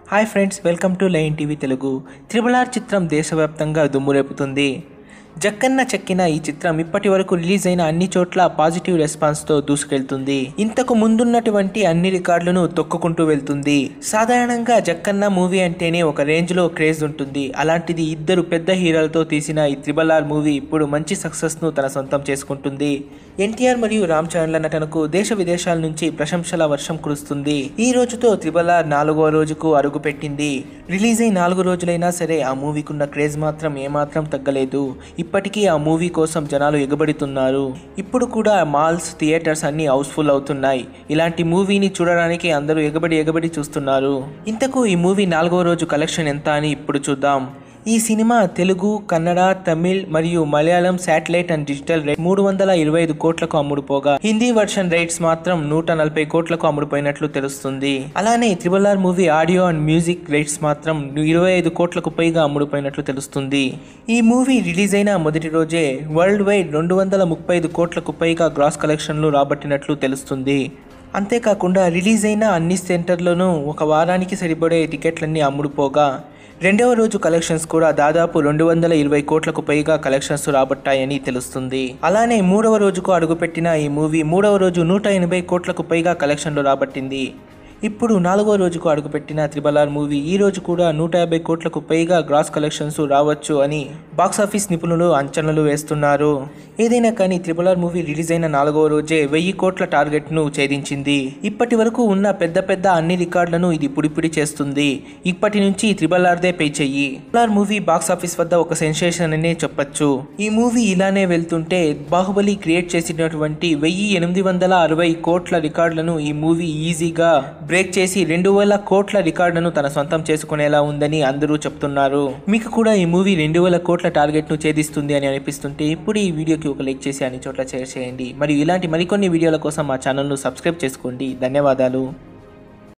hi friends welcome to line TV Telugu triple R చిత్రం దేశవ్యాప్తంగా దుమ్మురేపుతుంది జక్కన్న చెక్కిన ఈ చిత్రం ఇప్పటి వరకు రిలీజ్ అయిన అన్ని చోట్ల పాజిటివ్ రెస్పాన్స్తో దూసుకెళ్తుంది ఇంతకు ముందున్నటువంటి అన్ని రికార్డులను తొక్కుకుంటూ వెళ్తుంది సాధారణంగా జక్కన్న మూవీ అంటేనే ఒక రేంజ్లో క్రేజ్ ఉంటుంది అలాంటిది ఇద్దరు పెద్ద హీరోలతో తీసిన ఈ త్రిబల్ ఆర్ మూవీ ఇప్పుడు మంచి సక్సెస్ను తన సొంతం చేసుకుంటుంది ఎన్టీఆర్ మరియు రామ్ చరణ్ల నటనకు దేశ విదేశాల నుంచి ప్రశంసల వర్షం కురుస్తుంది ఈ రోజుతో త్రిబల్ ఆర్ నాలుగో రోజుకు అడుగుపెట్టింది రిలీజ్ అయి నాలుగు రోజులైనా సరే ఆ మూవీకున్న క్రేజ్ మాత్రం ఏమాత్రం తగ్గలేదు ఇప్పటికీ ఆ మూవీ కోసం జనాలు ఎగబడుతున్నారు ఇప్పుడు కూడా మాల్స్ థియేటర్స్ అన్ని హౌస్ఫుల్ అవుతున్నాయి ఇలాంటి మూవీని చూడడానికి అందరూ ఎగబడి ఎగబడి చూస్తున్నారు ఇంతకు ఈ మూవీ నాలుగో రోజు కలెక్షన్ ఎంత అని ఇప్పుడు చూద్దాం ఈ సినిమా తెలుగు కన్నడ తమిళ్ మరియు Malayalam satellite and digital right మూడు వందల ఇరవై ఐదు కోట్లకు అమ్ముడుపోగా హిందీ వర్షన్ రైట్స్ మాత్రం నూట నలభై కోట్లకు అమ్ముడుపోయినట్లు తెలుస్తుంది అలానే triple R movie audio and music rights మాత్రం ఇరవై ఐదు కోట్లకు పైగా అమ్ముడుపోయినట్లు తెలుస్తుంది ఈ మూవీ రిలీజ్ అయిన మొదటి రోజే వరల్డ్ వైడ్ రెండు వందల ముప్పై ఐదు కోట్లకు పైగా గ్రాస్ కలెక్షన్లు రాబట్టినట్లు తెలుస్తుంది అంతేకాకుండా రిలీజ్ అయిన అన్ని సెంటర్లోనూ ఒక వారానికి సరిపడే టికెట్లన్నీ అమ్ముడుపోగా రెండవ రోజు కలెక్షన్స్ కూడా దాదాపు రెండు వందల ఇరవై కోట్లకు పైగా కలెక్షన్స్ రాబట్టాయని తెలుస్తుంది అలానే మూడవ రోజుకు అడుగుపెట్టిన ఈ మూవీ మూడవ రోజు నూట ఎనభై కోట్లకు పైగా కలెక్షన్లు రాబట్టింది ఇప్పుడు నాలుగో రోజుకు అడుగుపెట్టిన త్రిబల్ ఆర్ మూవీ ఈ రోజు కూడా నూట యాభై కోట్లకు పైగా గ్రాస్ కలెక్షన్స్ రావచ్చు అని బాక్సాఫీస్ నిపుణులు అంచనాలు వేస్తున్నారు ఏదైనా కానీ త్రిబల్ ఆర్ మూవీ రిలీజ్ అయిన నాలుగవ రోజే వెయ్యి కోట్ల టార్గెట్ను ఛేదించింది ఇప్పటి వరకు ఉన్న పెద్ద పెద్ద అన్ని రికార్డులను ఇది పుడిపుడి చేస్తుంది ఇప్పటి నుంచి త్రిబల్ ఆర్దే పే చెయ్యి త్రిబుల్ ఆర్ మూవీ బాక్సాఫీస్ వద్ద ఒక సెన్సేషన్ అనే చెప్పొచ్చు ఈ మూవీ ఇలానే వెళ్తుంటే బాహుబలి క్రియేట్ చేసినటువంటి వెయ్యి ఎనిమిది వందల అరవై కోట్ల రికార్డులను ఈ మూవీ ఈజీగా బ్రేక్ చేసి రెండు వేల కోట్ల రికార్డును తన సొంతం చేసుకునేలా ఉందని అందరూ చెప్తున్నారు మీకు కూడా ఈ మూవీ రెండు వేల కోట్ల టార్గెట్ను ఛేదిస్తుంది అని అనిపిస్తుంటే ఇప్పుడు ఈ వీడియోకి ఒక లైక్ చేసి అన్ని చోట్ల షేర్ చేయండి మరియు ఇలాంటి మరికొన్ని వీడియోల కోసం మా ఛానల్ను సబ్స్క్రైబ్ చేసుకోండి ధన్యవాదాలు